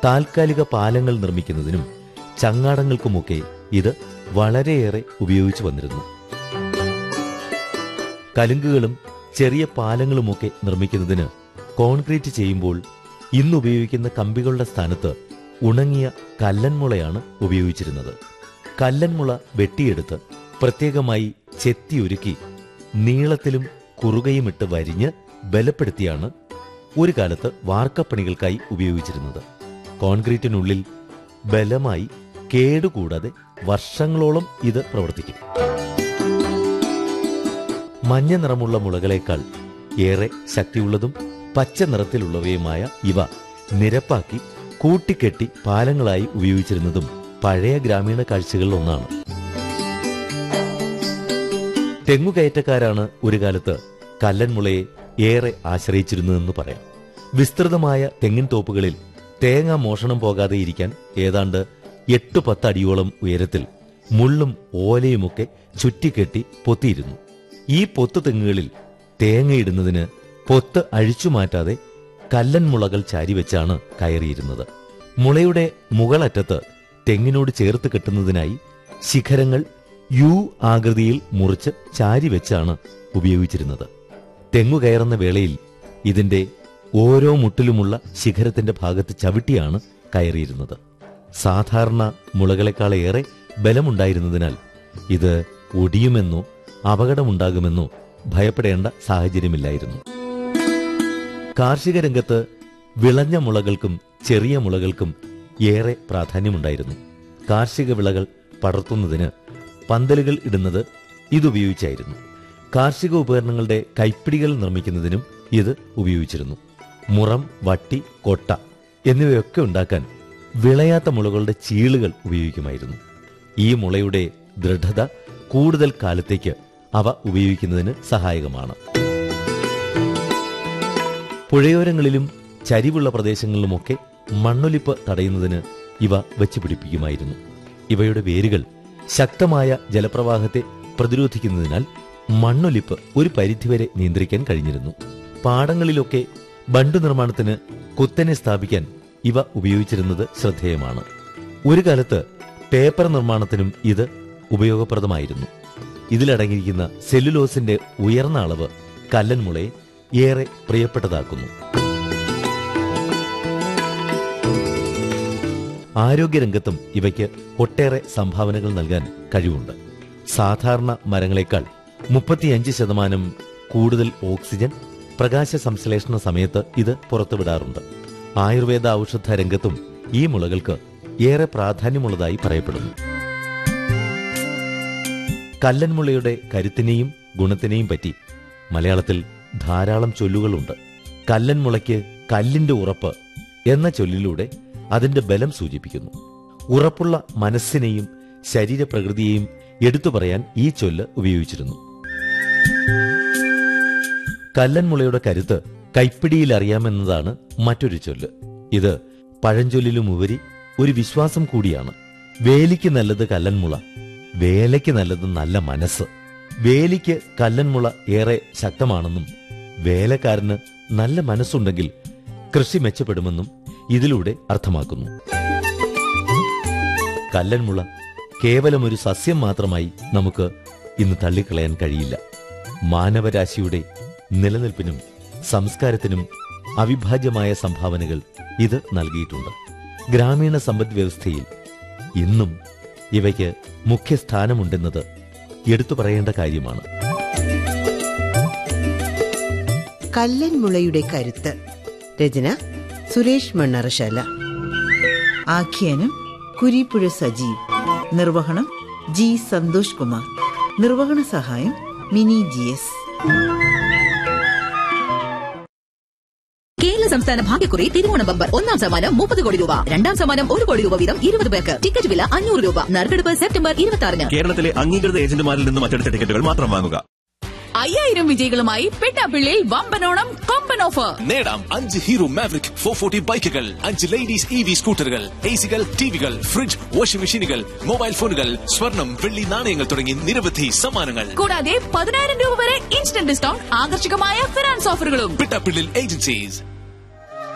താൽക്കാലിക പാലങ്ങൾ നിർമ്മിക്കുന്നതിനും ചങ്ങാടങ്ങൾക്കുമൊക്കെ ഇത് വളരെയേറെ ഉപയോഗിച്ചു വന്നിരുന്നു കലുങ്കുകളും ചെറിയ പാലങ്ങളുമൊക്കെ നിർമ്മിക്കുന്നതിന് കോൺക്രീറ്റ് ചെയ്യുമ്പോൾ ഇന്ന് ഉപയോഗിക്കുന്ന കമ്പികളുടെ സ്ഥാനത്ത് ഉണങ്ങിയ കല്ലൻമുളയാണ് ഉപയോഗിച്ചിരുന്നത് കല്ലൻമുള വെട്ടിയെടുത്ത് പ്രത്യേകമായി ചെത്തിയൊരുക്കി നീളത്തിലും കുറുകയുമിട്ട് വരിഞ്ഞ് ബലപ്പെടുത്തിയാണ് ഒരു കാലത്ത് വാർക്കപ്പണികൾക്കായി ഉപയോഗിച്ചിരുന്നത് കോൺക്രീറ്റിനുള്ളിൽ ബലമായി കേടുകൂടാതെ വർഷങ്ങളോളം ഇത് പ്രവർത്തിക്കും മഞ്ഞ നിറമുള്ള മുളകളേക്കാൾ ഏറെ ശക്തിയുള്ളതും പച്ച നിറത്തിലുള്ളവയുമായ ഇവ നിരപ്പാക്കി കൂട്ടിക്കെട്ടി പാലങ്ങളായി ഉപയോഗിച്ചിരുന്നതും പഴയ ഗ്രാമീണ കാഴ്ചകളിൽ ഒന്നാണ് തെങ്ങുകയറ്റക്കാരാണ് ഒരു കാലത്ത് കല്ലൻമുളയെ ഏറെ ആശ്രയിച്ചിരുന്നതെന്ന് പറയാം വിസ്തൃതമായ തെങ്ങിൻ തോപ്പുകളിൽ തേങ്ങ മോഷണം പോകാതെ ഇരിക്കാൻ ഏതാണ്ട് എട്ട് പത്ത് അടിയോളം ഉയരത്തിൽ മുള്ളും ഓലയുമൊക്കെ ചുറ്റിക്കെട്ടി പൊത്തിയിരുന്നു ഈ പൊത്തു തെങ്ങുകളിൽ തേങ്ങയിടുന്നതിന് പൊത്ത് അഴിച്ചു മാറ്റാതെ കല്ലൻ മുളകൾ ചാരിവെച്ചാണ് കയറിയിരുന്നത് മുളയുടെ മുകളറ്റത്ത് തെങ്ങിനോട് ചേർത്ത് കെട്ടുന്നതിനായി ശിഖരങ്ങൾ യു ആകൃതിയിൽ മുറിച്ച് ചാരിവെച്ചാണ് ഉപയോഗിച്ചിരുന്നത് തെങ്ങു കയറുന്ന വേളയിൽ ഇതിന്റെ ഓരോ മുട്ടിലുമുള്ള ശിഖരത്തിന്റെ ഭാഗത്ത് ചവിട്ടിയാണ് കയറിയിരുന്നത് സാധാരണ മുളകളെക്കാളേറെ ബലമുണ്ടായിരുന്നതിനാൽ ഇത് ഒടിയുമെന്നോ അപകടമുണ്ടാകുമെന്നോ ഭയപ്പെടേണ്ട സാഹചര്യമില്ലായിരുന്നു കാർഷിക രംഗത്ത് വിളഞ്ഞ മുളകൾക്കും ചെറിയ മുളകൾക്കും ഏറെ പ്രാധാന്യമുണ്ടായിരുന്നു കാർഷിക വിളകൾ പടർത്തുന്നതിന് പന്തലുകൾ ഇടുന്നത് ഇതുപയോഗിച്ചായിരുന്നു കാർഷിക ഉപകരണങ്ങളുടെ കൈപ്പിടികൾ നിർമ്മിക്കുന്നതിനും ഇത് ഉപയോഗിച്ചിരുന്നു മുറം വട്ടി കൊട്ട എന്നിവയൊക്കെ ഉണ്ടാക്കാൻ വിളയാത്ത മുളകളുടെ ചീളുകൾ ഉപയോഗിക്കുമായിരുന്നു ഈ മുളയുടെ ദൃഢത കൂടുതൽ കാലത്തേക്ക് അവ ഉപയോഗിക്കുന്നതിന് സഹായകമാണ് പുഴയോരങ്ങളിലും ചരിവുള്ള പ്രദേശങ്ങളിലുമൊക്കെ മണ്ണൊലിപ്പ് തടയുന്നതിന് ഇവ വെച്ച് പിടിപ്പിക്കുമായിരുന്നു ഇവയുടെ വേരുകൾ ശക്തമായ ജലപ്രവാഹത്തെ പ്രതിരോധിക്കുന്നതിനാൽ മണ്ണൊലിപ്പ് ഒരു പരിധിവരെ നിയന്ത്രിക്കാൻ കഴിഞ്ഞിരുന്നു പാടങ്ങളിലൊക്കെ ബണ്ടു നിർമ്മാണത്തിന് കുത്തനെ സ്ഥാപിക്കാൻ ഇവ ഉപയോഗിച്ചിരുന്നത് ശ്രദ്ധേയമാണ് ഒരു കാലത്ത് പേപ്പർ നിർമ്മാണത്തിനും ഇത് ഉപയോഗപ്രദമായിരുന്നു ഇതിലടങ്ങിയിരിക്കുന്ന സെല്ലുലോസിന്റെ ഉയർന്ന അളവ് കല്ലൻമുളയെ ഏറെ പ്രിയപ്പെട്ടതാക്കുന്നു ആരോഗ്യരംഗത്തും ഇവയ്ക്ക് ഒട്ടേറെ സംഭാവനകൾ നൽകാൻ കഴിവുണ്ട് സാധാരണ മരങ്ങളെക്കാൾ മുപ്പത്തിയഞ്ച് ശതമാനം കൂടുതൽ ഓക്സിജൻ പ്രകാശ സംശ്ലേഷണ സമയത്ത് ഇത് പുറത്തുവിടാറുണ്ട് ആയുർവേദ ഔഷധ രംഗത്തും ഈ മുളകൾക്ക് ഏറെ പ്രാധാന്യമുള്ളതായി പറയപ്പെടുന്നു കല്ലൻമുളയുടെ കരുത്തിനെയും ഗുണത്തിനെയും പറ്റി മലയാളത്തിൽ ധാരാളം ചൊല്ലുകളുണ്ട് കല്ലൻമുളയ്ക്ക് കല്ലിന്റെ ഉറപ്പ് എന്ന ചൊല്ലിലൂടെ അതിന്റെ ബലം സൂചിപ്പിക്കുന്നു ഉറപ്പുള്ള മനസ്സിനെയും ശരീരപ്രകൃതിയെയും എടുത്തു പറയാൻ ഈ ചൊല്ല് ഉപയോഗിച്ചിരുന്നു കല്ലൻമുളയുടെ കരുത്ത് കൈപ്പിടിയിൽ അറിയാമെന്നതാണ് മറ്റൊരു ചൊല്ല് ഇത് പഴഞ്ചൊല്ലിലുമുപരി ഒരു വിശ്വാസം കൂടിയാണ് വേലിക്ക് നല്ലത് കല്ലൻമുള വേലയ്ക്ക് നല്ലത് നല്ല മനസ്സ് വേലിക്ക് കല്ലൻമുള ഏറെ ശക്തമാണെന്നും വേലക്കാരന് നല്ല മനസ്സുണ്ടെങ്കിൽ കൃഷി മെച്ചപ്പെടുമെന്നും ഇതിലൂടെ അർത്ഥമാക്കുന്നു കല്ലൻമുള കേവലം ഒരു സസ്യം മാത്രമായി നമുക്ക് ഇന്ന് തള്ളിക്കളയാൻ കഴിയില്ല മാനവരാശിയുടെ നിലനിൽപ്പിനും സംസ്കാരത്തിനും അവിഭാജ്യമായ സംഭാവനകൾ ഇത് നൽകിയിട്ടുണ്ട് ഗ്രാമീണ സമ്പദ് വ്യവസ്ഥയിൽ ഇന്നും ഇവയ്ക്ക് മുഖ്യസ്ഥാനമുണ്ടെന്നത് എടുത്തു പറയേണ്ട കാര്യമാണ് കല്ലൻമുളയുടെ കരുത്ത് രചന സുരേഷ് മണ്ണറശാല ആഖ്യാനം കുരിപ്പുഴ സജീവ് നിർവഹണം ജി സന്തോഷ് കുമാർ നിർവഹണ സഹായം മിനി ജി എസ് കേരള സംസ്ഥാന ഭാഗ്യക്കുറി തിരുവോണ ബമ്പർ ഒന്നാം സമ്മാനം മുപ്പത് കോടി രൂപ രണ്ടാം സമ്മാനം ഒരു കോടി രൂപ വീതം ഇരുപത് പേർക്ക് ടിക്കറ്റ് വില അഞ്ഞൂറ് രൂപ നറുക്കെടുപ്പ് സെപ്റ്റംബർ ഇരുപത്തി ആറിന് കേരളത്തിലെ അംഗീകൃത ഏജന്റുമാരിൽ നിന്നും മറ്റെടുത്ത ടിക്കറ്റുകൾ മാത്രം വാങ്ങുക അയ്യായിരം വിജയികളുമായി പെട്ടാപ്പിള്ളിയിൽ വമ്പനോണം കൊമ്പൻ ഓഫർ നേടാം അഞ്ച് ഹീറോ മാവറിക് ഫോർ ഫോർട്ടി ബൈക്കുകൾ അഞ്ച് ലേഡീസ് ഇ വി സ്കൂട്ടറുകൾ എ സികൾ ടിവികൾ ഫ്രിഡ്ജ് വാഷിംഗ് മെഷീനുകൾ മൊബൈൽ ഫോണുകൾ സ്വർണം വെള്ളി നാണയങ്ങൾ തുടങ്ങി നിരവധി സമ്മാനങ്ങൾ കൂടാതെ പതിനായിരം രൂപ വരെ ഇൻസ്റ്റന്റ് ഡിസ്കൗണ്ട് ആകർഷകമായ ഫിനാൻസ് ഓഫറുകളും പിട്ടപ്പിള്ളിൽ ഏജൻസീസ്